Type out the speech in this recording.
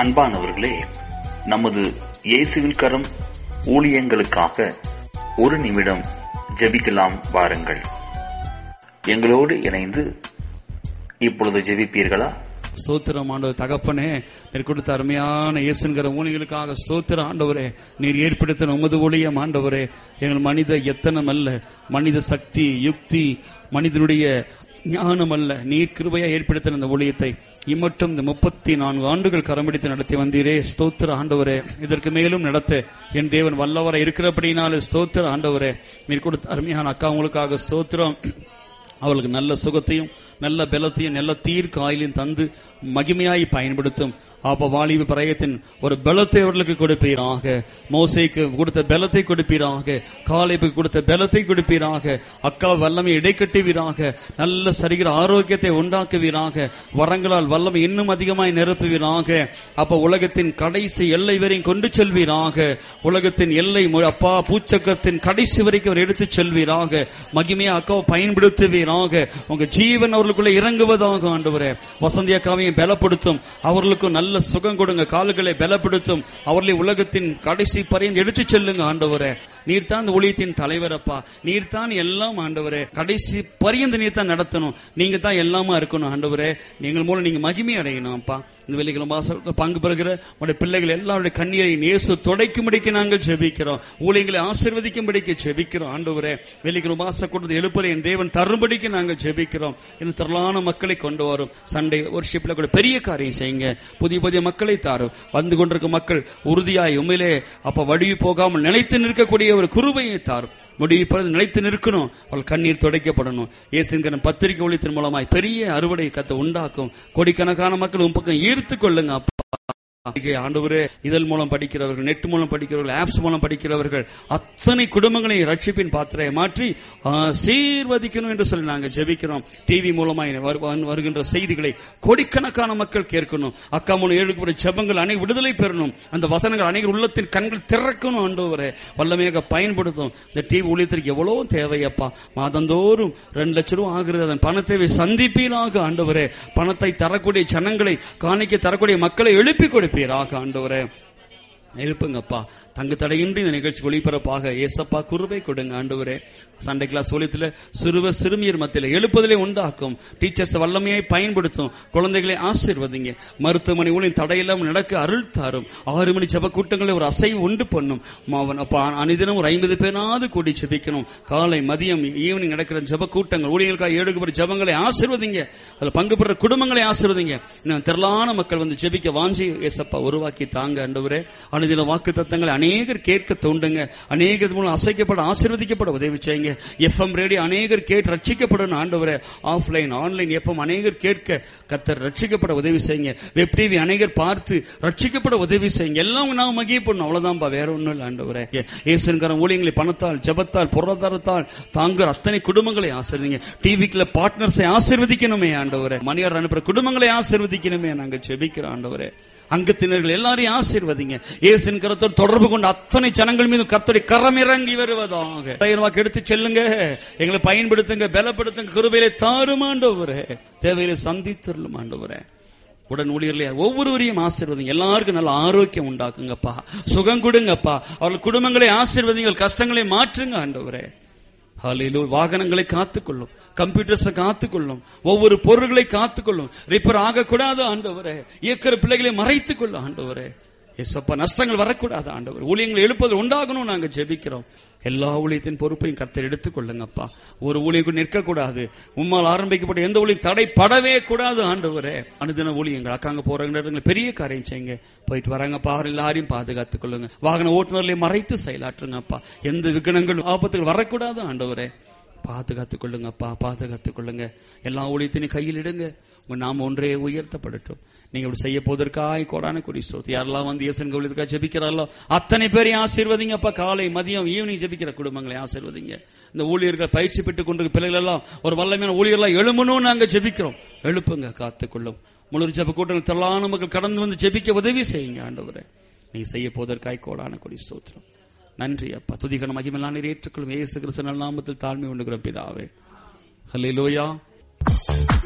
அன்பானவர்களே நமது இயேசுவின் கரம் ஊழியங்களுக்காக ஒரு நிமிடம் ஜெபிக்கலாம் வாருங்கள் எங்களோடு இணைந்து இப்பொழுது ஜெபிப்பீர்களா ஸ்தோத்திரம் ஆண்டவர் தகப்பனே நீர் கொடுத்த அருமையான இயேசுங்கிற ஊழியர்களுக்காக ஸ்தோத்திர ஆண்டவரே நீர் ஏற்படுத்தின உமது ஊழியம் ஆண்டவரே எங்கள் மனித எத்தனம் அல்ல மனித சக்தி யுக்தி மனிதனுடைய ஞானம் அல்ல நீர் கிருபையா ஏற்படுத்தின இந்த ஊழியத்தை இம்மட்டும் இந்த முப்பத்தி நான்கு ஆண்டுகள் கரம்பிடித்து நடத்தி வந்தீரே ஸ்தோத்திர ஆண்டவரே இதற்கு மேலும் நடத்த என் தேவன் வல்லவரை இருக்கிறபடினாலே ஸ்தோத்திர ஆண்டவரே நீர் கொடுத்த அருமையான அக்கா உங்களுக்காக ஸ்தோத்திரம் அவளுக்கு நல்ல சுகத்தையும் நல்ல பலத்தையும் நல்ல தீர்க்க ஆயிலையும் தந்து மகிமையாய் பயன்படுத்தும் அப்ப வாலிப பிரயத்தின் ஒரு பலத்தை அவர்களுக்கு கொடுப்பீராக மோசைக்கு கொடுத்த பலத்தை கொடுப்பீராக காலைக்கு கொடுத்த பலத்தை கொடுப்பீராக அக்கா வல்லமை இடைக்கட்டுவீராக நல்ல சரிகிற ஆரோக்கியத்தை உண்டாக்குவீராக வரங்களால் வல்லமை இன்னும் அதிகமாய் நிரப்புவீராக அப்ப உலகத்தின் கடைசி எல்லை வரையும் கொண்டு செல்வீராக உலகத்தின் எல்லை மு- அப்பா பூச்சக்கத்தின் கடைசி வரைக்கும் அவர் எடுத்துச் செல்வீராக மகிமையா அக்காவை பயன்படுத்துவீராக உங்க ஜீவன் அவர்களுக்குள்ள இறங்குவதாக ஆண்டவரே வசந்தி அக்காவையும் பலப்படுத்தும் அவர்களுக்கும் நல்ல சுகம் கொடுங்க கால்களை பலப்படுத்தும் அவர்களை உலகத்தின் கடைசி பறையந்து எடுத்துச் செல்லுங்க ஆண்டவரே நீர் தான் இந்த ஊழியத்தின் தலைவரப்பா நீர் தான் எல்லாம் ஆண்டவரே கடைசி பரியந்து நீர் தான் நடத்தணும் நீங்க தான் எல்லாமா இருக்கணும் ஆண்டவரே எங்கள் மூலம் நீங்க மகிமை அடையணும் அப்பா இந்த வெள்ளிக்கிழமை மாசத்துல பங்கு பெறுகிற உடைய பிள்ளைகள் எல்லாருடைய கண்ணீரை நேசு துடைக்கும்படிக்கு நாங்கள் ஜெபிக்கிறோம் ஊழியங்களை ஆசீர்வதிக்கும்படிக்கு ஜெபிக்கிறோம் ஆண்டவரே வெள்ளிக்கிழமை மாச கொடுத்து எழுப்பலை என் தேவன் தரும்படிக்கு நாங்கள் ஜெபிக்கிறோம் இன்னும் திரளான மக்களை கொண்டு வரும் சண்டே ஒர்ஷிப்ல கூட பெரிய காரியம் செய்யுங்க புதிய புதிய மக்களை தாரும் வந்து கொண்டிருக்கும் மக்கள் உறுதியாய் உண்மையிலே அப்ப வடிவு போகாமல் நிலைத்து நிற்கக்கூடிய ஒரு குருபையை தாரும் முடிவு பிறகு நிலைத்து நிற்கணும் அவள் கண்ணீர் துடைக்கப்படணும் இயேசுங்கிற பத்திரிகை ஒளித்தின் மூலமாய் பெரிய அறுவடை கத்தை உண்டாக்கும் கோடிக்கணக்கான மக்கள் உன் பக்கம் ஈர்த்து கொள்ளுங்க அப்பா அதிக ஆண்டவரே இதழ் மூலம் படிக்கிறவர்கள் நெட் மூலம் படிக்கிறவர்கள் ஆப்ஸ் மூலம் படிக்கிறவர்கள் அத்தனை குடும்பங்களை ரட்சிப்பின் பாத்திரையை மாற்றி ஆசீர்வதிக்கணும் என்று சொல்லி நாங்கள் ஜெபிக்கிறோம் டிவி மூலமாய் வரு- வரு- வருகின்ற செய்திகளை கோடிக்கணக்கான மக்கள் கேட்கணும் அக்கா மூலம் எழுக்கக்கூடிய ஜெபங்கள் அனைவரும் விடுதலை பெறணும் அந்த வசனங்கள் அனைவர் உள்ளத்தின் கண்கள் திறக்கணும் ஆண்டவரே வல்லமையாக பயன்படுத்தும் இந்த டிவி ஊழியத்திற்கு எவ்வளவு தேவையப்பா மாதந்தோறும் ரெண்டு லட்சம் ரூபாய் ஆகிறது அதன் பண தேவை சந்திப்பீராக ஆண்டவரே பணத்தை தரக்கூடிய ஜனங்களை காணிக்க தரக்கூடிய மக்களை எழுப்பி கொடுப்பீராக ஆண்டவரே எழுப்புங்கப்பா தங்கு தடையின்றி இந்த நிகழ்ச்சி ஒளிபரப்பாக ஏசப்பா குருவை கொடுங்க ஆண்டவரே சண்டை கிளாஸ் ஒலியத்துல சிறுவர் சிறுமியர் மத்தியில எழுப்புதலே உண்டாக்கும் டீச்சர்ஸ் வல்லமையை பயன்படுத்தும் குழந்தைகளை ஆசீர்வதிங்க மருத்துவமனை ஊழியம் தடையில்லாமல் நடக்க அருள் தாரும் ஆறு மணி ஜப கூட்டங்களை ஒரு அசைவு உண்டு பண்ணும் மாவன் அப்ப அனிதினம் ஒரு ஐம்பது பேராவது கூடி ஜெபிக்கணும் காலை மதியம் ஈவினிங் நடக்கிற ஜப கூட்டங்கள் ஊழியர்களுக்காக ஏழுகுபடி ஜபங்களை ஆசீர்வதிங்க அதுல பங்கு பெற குடும்பங்களை ஆசீர்வதிங்க இன்னும் திரளான மக்கள் வந்து ஜெபிக்க வாஞ்சி ஏசப்பா உருவாக்கி தாங்க ஆண்டவரே அனுதின வாக்கு தத்தங்களை அநேகர் கேட்க தூண்டுங்க அநேகர் மூலம் அசைக்கப்பட ஆசீர்வதிக்கப்பட உதவி செய்யுங்க எஃப்எம் ரேடியோ அநேகர் கேட்டு ரட்சிக்கப்படணும் ஆண்டவரே ஆஃப்லைன் ஆன்லைன் எஃப்எம் அநேகர் கேட்க கத்தர் ரட்சிக்கப்பட உதவி செய்யுங்க வெப் டிவி அநேகர் பார்த்து ரட்சிக்கப்பட உதவி செய்யுங்க எல்லாம் நாம் மகிய பண்ணணும் அவ்வளவுதான்பா வேற ஒண்ணும் இல்லை ஆண்டவரே இயேசுங்கிற ஊழியங்களை பணத்தால் ஜபத்தால் பொருளாதாரத்தால் தாங்குற அத்தனை குடும்பங்களை ஆசீர்வதிங்க டிவிக்குள்ள பார்ட்னர்ஸை ஆசீர்வதிக்கணுமே ஆண்டவரே மணியார் அனுப்புற குடும்பங்களை ஆசீர்வதிக்கணுமே நாங்கள் ஜெபிக்கிறோம் ஆண்டவரே அங்கத்தினர்கள் எல்லாரையும் ஆசீர்வதிங்க இயேசுவின் கரத்தோடு தொடர்பு கொண்ட அத்தனை ஜனங்கள் மீது கர்த்தருடைய கரம் இறங்கி வருவதாக வாக்கு எடுத்து செல்லுங்க எங்களை பயன்படுத்துங்க பலப்படுத்துங்க கிருபையிலே தாருமாண்டவரே தேவையிலே சந்தித்தருளும் ஆண்டவரே உடன் ஊழியர்களே ஒவ்வொருவரையும் ஆசீர்வதிங்க எல்லாருக்கும் நல்ல ஆரோக்கியம் உண்டாக்குங்கப்பா சுகம் கொடுங்கப்பா அவர்கள் குடும்பங்களை ஆசீர்வதிங்க கஷ்டங்களை மாற்றுங்க ஆண்டவரே ஹalleluya வாகனங்களை காத்துக்கொள்ளும் கம்ப்யூட்டர்ஸை காத்துக்கொள்ளும் ஒவ்வொரு பொருள்களை காத்துக்கொள்ளும் ரிப்பேர் ஆகக்கூடாது ஆண்டவரே இயக்கிற பிள்ளைகளை மறைத்துக் கொள்ளும் ஆண்டவரே எஸ்அப்பா நஷ்டங்கள் வரக்கூடாது ஆண்டவர் ஊழியங்கள் எழுப்பது உண்டாகணும் நாங்க ஜெபிக்கிறோம் எல்லா ஊழியத்தின் பொறுப்பையும் கர்த்தர் எடுத்துக்கொள்ளுங்கப்பா ஒரு ஊழியம் நிற்கக்கூடாது உம்மால் ஆரம்பிக்கப்பட்ட எந்த ஊழியம் தடைப்படவே கூடாது ஆண்டவரே அனுதின ஊழியங்கள் அக்காங்க போறாங்க பெரிய காரியம் செய்யுங்க போயிட்டு வராங்கப்பா அவர் எல்லாரையும் பாதுகாத்துக் கொள்ளுங்க வாகன ஓட்டுநர்களை மறைத்து செயலாற்றுங்கப்பா எந்த விகனங்களும் ஆபத்துகள் வரக்கூடாது ஆண்டவரே பாதுகாத்துக் கொள்ளுங்கப்பா பாதுகாத்துக் கொள்ளுங்க எல்லா ஊழியத்தினையும் கையில் இடுங்க உங்க நாம ஒன்றே உயர்த்தப்படட்டும் நீங்க இப்படி செய்ய போவதற்காய் கோடான குறி சோத்து யாரெல்லாம் வந்து இயேசன் கோவிலுக்காக ஜெபிக்கிறாரோ அத்தனை பேரையும் ஆசீர்வதிங்கப்பா காலை மதியம் ஈவினிங் ஜெபிக்கிற குடும்பங்களை ஆசீர்வதிங்க இந்த ஊழியர்கள் பயிற்சி பெற்றுக் கொண்டிருக்க பிள்ளைகள் எல்லாம் ஒரு வல்லமையான ஊழியர்களாக எழுமணும்னு நாங்க ஜெபிக்கிறோம் எழுப்புங்க காத்துக்கொள்ளும் முழு ஜெப கூட்டங்கள் திரளான மக்கள் கடந்து வந்து ஜெபிக்க உதவி செய்யுங்க ஆண்டவரே நீங்க செய்ய போவதற்காய் கோடான கொடி சோத்திரம் நன்றி அப்பா துதிகன மகிமெல்லாம் நீர் ஏற்றுக்கொள்ளும் இயேசு கிறிஸ்து நாமத்தில் தாழ்மை உண்டுகிற பிதாவே ஹல்லேலூயா